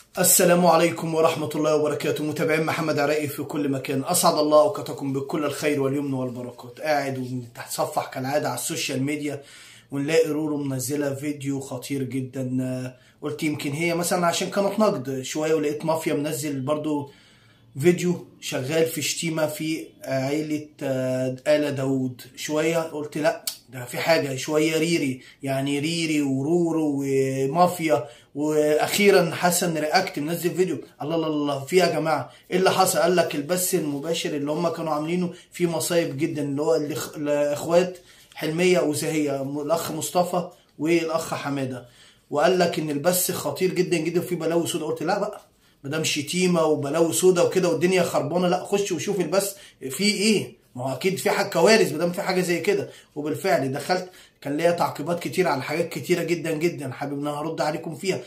السلام عليكم ورحمة الله وبركاته متابعين محمد عراقي في كل مكان أسعد الله أوقاتكم بكل الخير واليمن والبركات قاعد ونتصفح كالعادة على السوشيال ميديا ونلاقي رورو منزلة فيديو خطير جدا آه، قلت يمكن هي مثلا عشان كانت نقد شوية ولقيت مافيا منزل برضو فيديو شغال في شتيمة في عيلة آه، آلة داوود شوية قلت لا ده في حاجة شوية ريري يعني ريري ورورو ومافيا واخيرا حسن رياكت منزل فيديو الله الله الله في يا جماعه ايه اللي حصل قال لك البث المباشر اللي هم كانوا عاملينه فيه مصايب جدا اللي هو الإخ- الاخوات حلميه وزهيه الاخ مصطفى والاخ حماده وقال لك ان البث خطير جدا جدا وفيه بلاوي سودا قلت لا بقى ما دام شتيمه وبلاوي سودا وكده والدنيا خربانه لا خش وشوف البث فيه ايه ما هو اكيد في حاجه كوارث ما دام في حاجه زي كده وبالفعل دخلت كان ليا تعقيبات كتير على حاجات كتيره جدا جدا حابب ان انا هرد عليكم فيها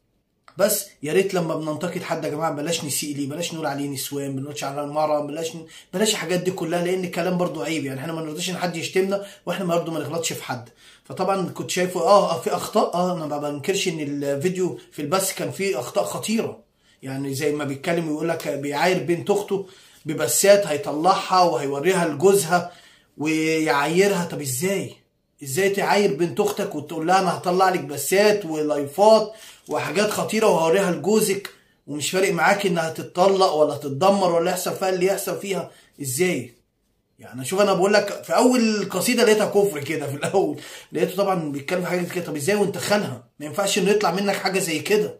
بس يا ريت لما بننتقد حد يا جماعه بلاش نسيء ليه بلاش نقول عليه نسوان بلاش على المرأة بلاش ن... بلاش الحاجات دي كلها لان الكلام برضو عيب يعني احنا ما نرضاش ان حد يشتمنا واحنا برضو ما نغلطش في حد فطبعا كنت شايفه اه آه، في اخطاء اه انا ما بنكرش ان الفيديو في البث كان فيه اخطاء خطيره يعني زي ما بيتكلم ويقول لك بيعاير بنت اخته ببسات هيطلعها وهيوريها لجوزها ويعايرها طب ازاي ازاي تعاير بنت اختك وتقول لها انا هطلع لك بسات ولايفات وحاجات خطيره وهوريها لجوزك ومش فارق معاك انها تتطلق ولا تتدمر ولا يحصل فيها اللي يحصل فيها ازاي يعني شوف انا بقول لك في اول القصيده لقيتها كفر كده في الاول لقيته طبعا بيتكلم في حاجه كده طب ازاي وانت خالها ما ينفعش انه يطلع منك حاجه زي كده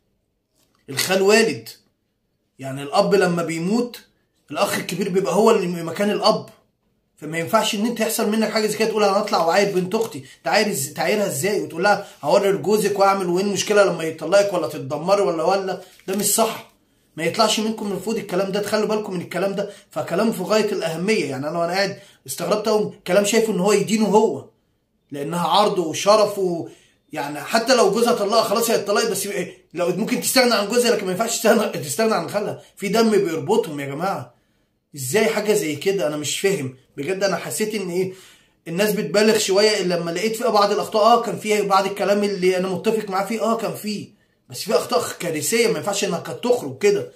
الخال والد يعني الاب لما بيموت الاخ الكبير بيبقى هو اللي مكان الاب فما ينفعش ان انت يحصل منك حاجه زي كده تقول انا هطلع واعاير بنت اختي تعاير إز- تعايرها ازاي وتقول لها هوري لجوزك واعمل وين المشكله لما يطلقك ولا تتدمري ولا ولا ده مش صح ما يطلعش منكم المفروض الكلام ده تخلوا بالكم من الكلام ده فكلام في غايه الاهميه يعني انا وانا قاعد استغربت قوي كلام شايفه ان هو يدينه هو لانها عرضه وشرفه يعني حتى لو جوزها طلقها خلاص هي اتطلقت بس إيه، لو ممكن تستغنى عن جوزها لكن ما ينفعش تستغنى تستغنى عن خالها في دم بيربطهم يا جماعه ازاي حاجه زي كده انا مش فاهم بجد انا حسيت ان ايه الناس بتبالغ شويه الا لما لقيت فيها بعض الاخطاء اه كان فيها بعض الكلام اللي انا متفق معاه فيه اه كان فيه بس في اخطاء كارثيه ما ينفعش انها كانت تخرج كده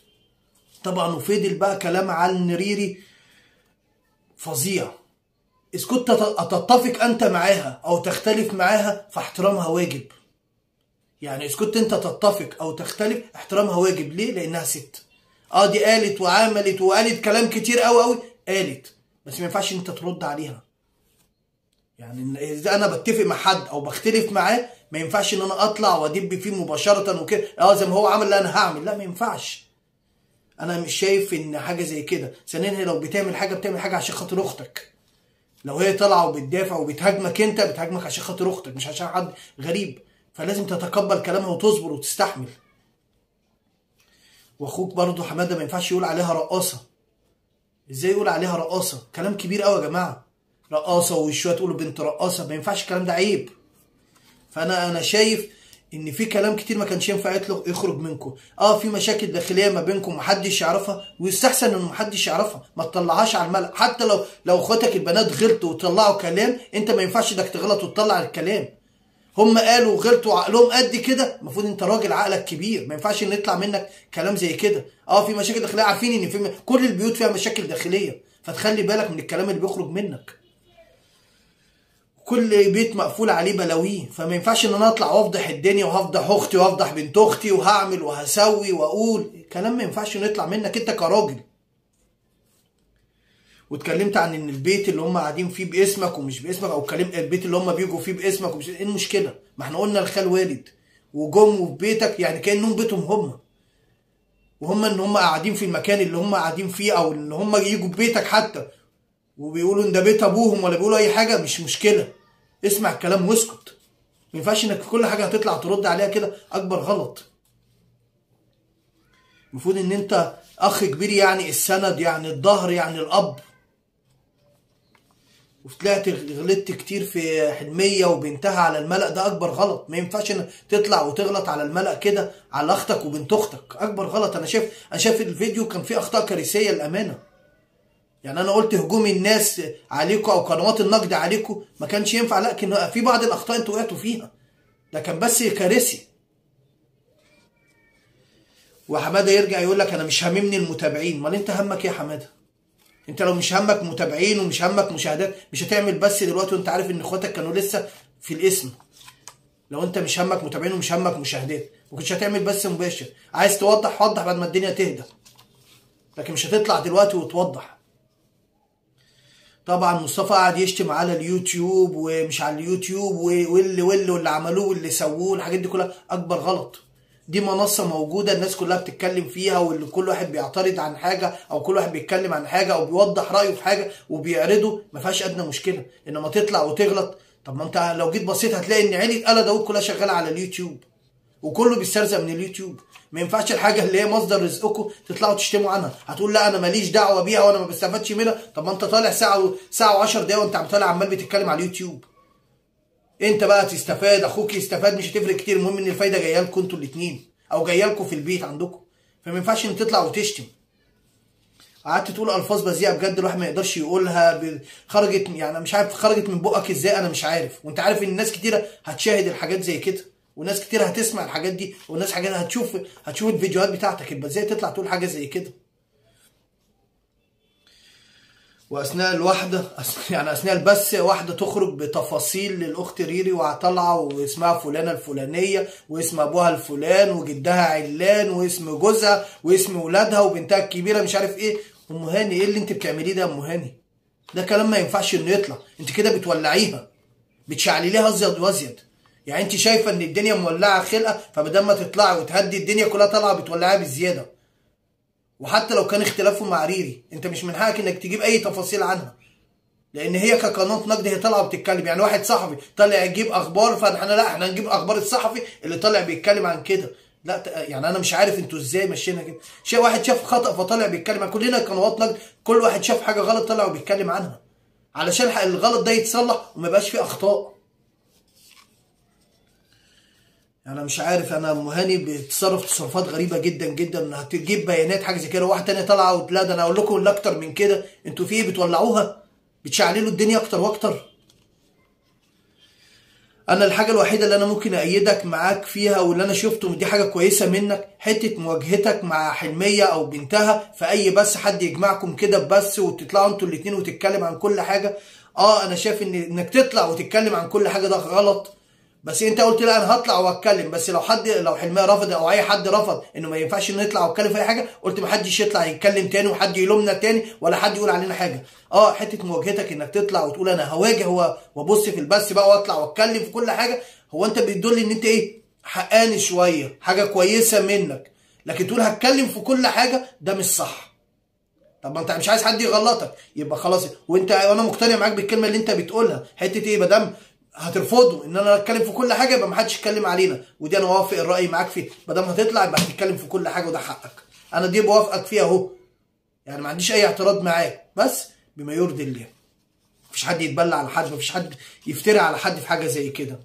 طبعا وفضل بقى كلام عن ريري فظيع إذا كنت تت- تتفق أنت معاها أو تختلف معاها فاحترامها واجب يعني إذا كنت أنت تتفق أو تختلف احترامها واجب ليه؟ لأنها ست اه دي قالت وعملت وقالت كلام كتير قوي قوي قالت بس ما ينفعش انت ترد عليها يعني إن- اذا انا بتفق مع حد او بختلف معاه ما ينفعش ان انا اطلع وادب فيه مباشره وكده اه زي ما هو عمل لا انا هعمل لا ما ينفعش انا مش شايف ان حاجه زي كده ثانيا هي لو بتعمل حاجه بتعمل حاجه عشان خاطر اختك لو هي طالعه وبتدافع وبتهاجمك انت بتهاجمك عشان خاطر اختك مش عشان حد غريب فلازم تتقبل كلامها وتصبر وتستحمل واخوك برضه حماده ما ينفعش يقول عليها رقاصه ازاي يقول عليها رقاصه كلام كبير قوي يا جماعه رقاصه وشويه تقولوا بنت رقاصه ما ينفعش الكلام ده عيب فانا انا شايف ان في كلام كتير ما كانش ينفع يطلق يخرج منكم اه في مشاكل داخليه ما بينكم محدش يعرفها ويستحسن ان محدش يعرفها ما تطلعهاش على الملأ حتى لو لو اخواتك البنات غلطوا وطلعوا كلام انت ما ينفعش انك تغلط وتطلع الكلام هم قالوا وغلطوا وعقلهم قد كده المفروض انت راجل عقلك كبير ما ينفعش ان يطلع منك كلام زي كده اه في مشاكل داخليه عارفين ان في كل البيوت فيها مشاكل داخليه فتخلي بالك من الكلام اللي بيخرج منك كل بيت مقفول عليه بلاويه فما ينفعش ان انا اطلع وافضح الدنيا وهفضح اختي وافضح بنت اختي وهعمل وهسوي واقول كلام ما ينفعش انه يطلع منك انت كراجل واتكلمت عن ان البيت اللي هم قاعدين فيه باسمك ومش باسمك او كلم البيت اللي هم بيجوا فيه باسمك ومش ايه المشكله ما احنا قلنا الخال والد وجم في بيتك يعني كانهم بيتهم هم وهم ان هم قاعدين في المكان اللي هم قاعدين فيه او ان هم يجوا بيتك حتى وبيقولوا ان ده بيت ابوهم ولا بيقولوا اي حاجه مش مشكله اسمع الكلام واسكت ما ينفعش انك في كل حاجه هتطلع ترد عليها كده اكبر غلط المفروض ان انت اخ كبير يعني السند يعني الظهر يعني الاب وطلعت غلطت كتير في حلمية وبنتها على الملأ ده أكبر غلط ما ينفعش إنك تطلع وتغلط على الملأ كده على أختك وبنت أختك أكبر غلط أنا شايف أنا شايف الفيديو كان فيه أخطاء كارثية للأمانة يعني أنا قلت هجوم الناس عليكم أو قنوات النقد عليكم ما كانش ينفع لكن في بعض الأخطاء أنتوا وقعتوا فيها ده كان بس كارثي وحماده يرجع يقول لك انا مش هاممني المتابعين امال انت همك ايه يا حماده انت لو مش همك متابعين ومش همك مشاهدات مش هتعمل بس دلوقتي وانت عارف ان اخواتك كانوا لسه في الاسم لو انت مش همك متابعين ومش همك مشاهدات ما كنتش هتعمل بس مباشر عايز توضح وضح بعد ما الدنيا تهدى لكن مش هتطلع دلوقتي وتوضح طبعا مصطفى قعد يشتم على اليوتيوب ومش على اليوتيوب واللي واللي واللي عملوه واللي سووه الحاجات دي كلها اكبر غلط دي منصه موجوده الناس كلها بتتكلم فيها واللي كل واحد بيعترض عن حاجه او كل واحد بيتكلم عن حاجه او بيوضح رايه في حاجه وبيعرضه ما فيهاش ادنى مشكله انما تطلع وتغلط طب ما انت لو جيت بصيت هتلاقي ان عيله آلة داوود كلها شغاله على اليوتيوب وكله بيسترزق من اليوتيوب ما ينفعش الحاجه اللي هي مصدر رزقكم تطلعوا تشتموا عنها هتقول لا انا ماليش دعوه بيها وانا ما بستفادش منها طب ما انت طالع ساعه و... ساعه و10 دقايق وانت طالع عمال بتتكلم على اليوتيوب انت بقى تستفاد اخوك يستفاد مش هتفرق كتير المهم ان الفايده جايه لكم انتوا الاثنين او جايه لكم في البيت عندكم فما ينفعش ان تطلع وتشتم قعدت تقول الفاظ بذيئه بجد الواحد ما يقدرش يقولها ب... خرجت يعني مش عارف خرجت من بقك ازاي انا مش عارف وانت عارف ان الناس كتيره هتشاهد الحاجات زي كده وناس كتير هتسمع الحاجات دي وناس حاجات هتشوف هتشوف الفيديوهات بتاعتك يبقى ازاي تطلع تقول حاجه زي كده واثناء الوحده يعني اثناء البث واحده تخرج بتفاصيل للاخت ريري وطالعه واسمها فلانه الفلانيه واسم ابوها الفلان وجدها علان واسم جوزها واسم ولادها وبنتها الكبيره مش عارف ايه ام هاني ايه اللي انت بتعمليه ده يا ام هاني ده كلام ما ينفعش انه يطلع انت كده بتولعيها بتشعلليها ازيد وازيد يعني انت شايفه ان الدنيا مولعه خلقه فبدل ما تطلعي وتهدي الدنيا كلها طالعه بتولعيها بالزياده وحتى لو كان اختلافه مع ريري انت مش من حقك انك تجيب اي تفاصيل عنها لان هي كقناه نقد هي طالعه بتتكلم يعني واحد صحفي طالع يجيب اخبار فاحنا لا احنا هنجيب اخبار الصحفي اللي طالع بيتكلم عن كده لا يعني انا مش عارف انتوا ازاي ماشيينها كده شيء واحد شاف خطا فطالع بيتكلم عن كلنا قنوات نقد كل واحد شاف حاجه غلط طلع وبيتكلم عنها علشان الغلط ده يتصلح وما يبقاش فيه اخطاء انا مش عارف انا مهاني بيتصرف تصرفات غريبه جدا جدا انها تجيب بيانات حاجه زي كده واحد تاني طالعه لا ده انا اقول لكم اكتر من كده انتوا في ايه بتولعوها بتشعللوا الدنيا اكتر واكتر انا الحاجه الوحيده اللي انا ممكن ايدك معاك فيها واللي انا شفته دي حاجه كويسه منك حته مواجهتك مع حلميه او بنتها في اي بس حد يجمعكم كده ببث وتطلعوا انتوا الاثنين وتتكلم عن كل حاجه اه انا شايف ان انك تطلع وتتكلم عن كل حاجه ده غلط بس انت قلت لا انا هطلع واتكلم بس لو حد لو حلميه رفض او اي حد رفض انه ما ينفعش انه يطلع ويتكلم في اي حاجه قلت ما حدش يطلع يتكلم تاني وحد يلومنا تاني ولا حد يقول علينا حاجه اه حته مواجهتك انك تطلع وتقول انا هواجه وابص في البث بقى واطلع واتكلم في كل حاجه هو انت بيدل ان انت ايه حقاني شويه حاجه كويسه منك لكن تقول هتكلم في كل حاجه ده مش صح طب ما انت مش عايز حد يغلطك يبقى خلاص وانت وانا مقتنع معاك بالكلمه اللي انت بتقولها حته ايه ما دام هترفضوا ان انا اتكلم في كل حاجه يبقى ما حدش يتكلم علينا ودي انا وافق الراي معاك فيه ما دام هتطلع يبقى هتتكلم في كل حاجه وده حقك انا دي بوافقك فيها اهو يعني ما عنديش اي اعتراض معاك بس بما يرضي الله مفيش حد يتبلى على حد مفيش حد يفتري على حد في حاجه زي كده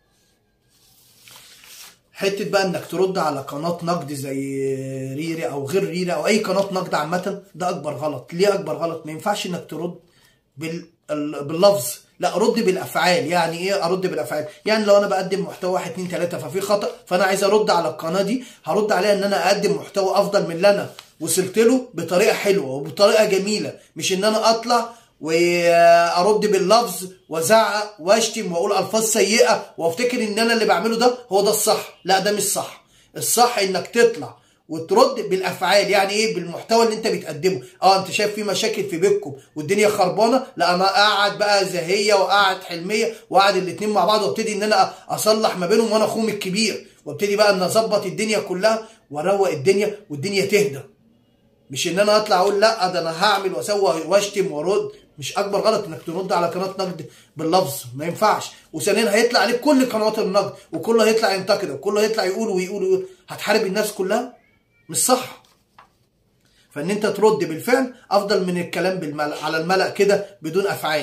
حته بقى انك ترد على قناه نقد زي ريري او غير ريري او اي قناه نقد عامه ده اكبر غلط ليه اكبر غلط ما ينفعش انك ترد بال... باللفظ لا رد بالافعال يعني ايه ارد بالافعال يعني لو انا بقدم محتوى 1 2 3 ففي خطا فانا عايز ارد على القناه دي هرد عليها ان انا اقدم محتوى افضل من اللي انا وصلت له بطريقه حلوه وبطريقه جميله مش ان انا اطلع وارد باللفظ وازعق واشتم واقول الفاظ سيئه وافتكر ان انا اللي بعمله ده هو ده الصح لا ده مش صح الصح انك تطلع وترد بالافعال يعني ايه بالمحتوى اللي انت بتقدمه اه انت شايف في مشاكل في بيتكم والدنيا خربانه لا انا قاعد بقى زهيه وقاعد حلميه وقاعد الاثنين مع بعض وابتدي ان انا اصلح ما بينهم وانا اخوهم الكبير وابتدي بقى ان اظبط الدنيا كلها واروق الدنيا والدنيا تهدى مش ان انا اطلع اقول لا ده انا هعمل واسوي واشتم وارد مش اكبر غلط انك ترد على قناه نقد باللفظ ما ينفعش وثانيا هيطلع عليك كل قنوات النقد وكله هيطلع ينتقد وكله هيطلع يقول ويقول ويقول هتحارب الناس كلها مش صح فان انت ترد بالفعل افضل من الكلام بالملأ على الملأ كده بدون افعال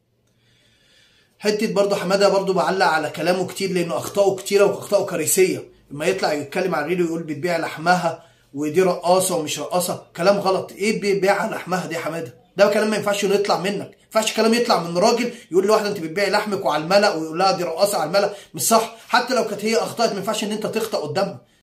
حته برضه حماده برضه بعلق على كلامه كتير لانه اخطائه كتيره واخطائه كارثيه لما يطلع يتكلم عن ريلو يقول بتبيع لحمها ودي رقاصه ومش رقاصه كلام غلط ايه بيبيع لحمها دي يا حماده ده كلام ما ينفعش انه يطلع منك ما ينفعش كلام يطلع من راجل يقول لواحده انت بتبيعي لحمك وعلى الملأ ويقول لها دي رقاصه على الملأ مش صح حتى لو كانت هي اخطات ما ينفعش ان انت تخطأ قدامها